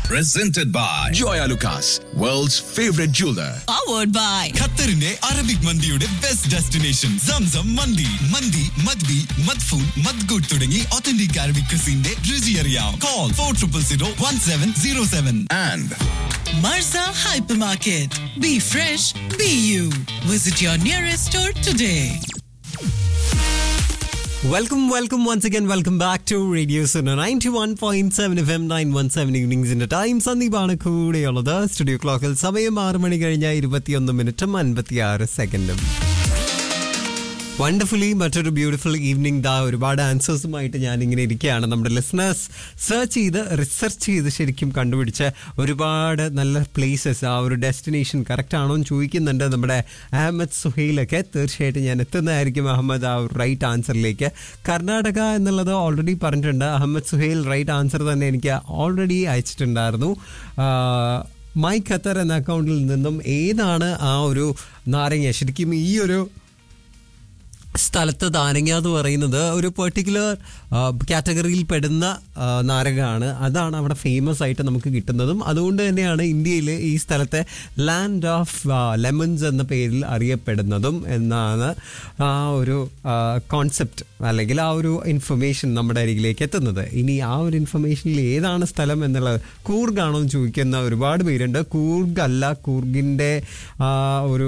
Presented by Joya Lucas, world's favorite jeweler. powered by ഖത്തറിന്റെ Arabic മന്തിയുടെ best destination Zamzam മന്തി മന്തി മദ്ബി മദ്ഫൂൻ മദ്ഗുഡ് തുടങ്ങി ഒത്തന്റിക് അറബിക് ക്രിസിന്റെ രുചി അറിയാം call four triple zero one seven zero seven And Marza Hypermarket. Be fresh, be you. Visit your nearest store today. Welcome welcome once again welcome back to radio Suno ninety one point seven F M nine one seven ഈവനിങ്സിന്റെ time സന്ദീപാണ് കൂടെയുള്ളത് studio ക്ലോക്കിൽ സമയം ആറ് മണി കഴിഞ്ഞ ഇരുപത്തിയൊന്ന് മിനിറ്റും അൻപത്തിയാറ് സെക്കൻഡും വണ്ടർഫുള്ളി മറ്റൊരു ബ്യൂട്ടിഫുൾ ഈവനിങ് ദാ ഒരുപാട് ആൻസേഴ്സുമായിട്ട് ഞാൻ ഇങ്ങനെ ഇരിക്കുകയാണ് നമ്മുടെ ലിസണേഴ്സ് സെർച്ച് ചെയ്ത് റിസർച്ച് ചെയ്ത് ശരിക്കും കണ്ടുപിടിച്ച ഒരുപാട് നല്ല പ്ലേസസ് ആ ഒരു ഡെസ്റ്റിനേഷൻ കറക്റ്റ് ആണോ എന്ന് ചോദിക്കുന്നുണ്ട് നമ്മുടെ അഹമ്മദ് സുഹൈലൊക്കെ തീർച്ചയായിട്ടും ഞാൻ എത്തുന്നതായിരിക്കും അഹമ്മദ് ആ റൈറ്റ് ആൻസറിലേക്ക് കർണാടക എന്നുള്ളത് ഓൾറെഡി പറഞ്ഞിട്ടുണ്ട് അഹമ്മദ് സുഹൈൽ റൈറ്റ് ആൻസർ തന്നെ എനിക്ക് ഓൾറെഡി അയച്ചിട്ടുണ്ടായിരുന്നു ആ, മൈ ഖത്തർ എന്ന അക്കൗണ്ടിൽ നിന്നും ഏതാണ് ആ ഒരു നാരങ്ങ ശരിക്കും ഈ ഒരു സ്ഥലത്ത് നാരങ്ങ എന്ന് പറയുന്നത് ഒരു പെർട്ടിക്കുലർ കാറ്റഗറിയിൽ പെടുന്ന ആ, നാരകമാണ് അതാണ് അവിടെ ഫേമസ് ആയിട്ട് നമുക്ക് കിട്ടുന്നതും അതുകൊണ്ട് തന്നെയാണ് ഇന്ത്യയിൽ ഈ സ്ഥലത്തെ ലാൻഡ് ഓഫ് ലെമൺസ് എന്ന പേരിൽ അറിയപ്പെടുന്നതും എന്നാണ് ആ ഒരു കോൺസെപ്റ്റ് അല്ലെങ്കിൽ ആ ഒരു ഇൻഫർമേഷൻ നമ്മുടെ അരികിലേക്ക് എത്തുന്നത് ഇനി ആ ഒരു ഇൻഫർമേഷനിൽ ഏതാണ് സ്ഥലം എന്നുള്ളത് കൂർഗാണോ എന്ന് ചോദിക്കുന്ന ഒരുപാട് പേരുണ്ട് കൂർഗ് അല്ല കൂർഗിൻ്റെ ആ ഒരു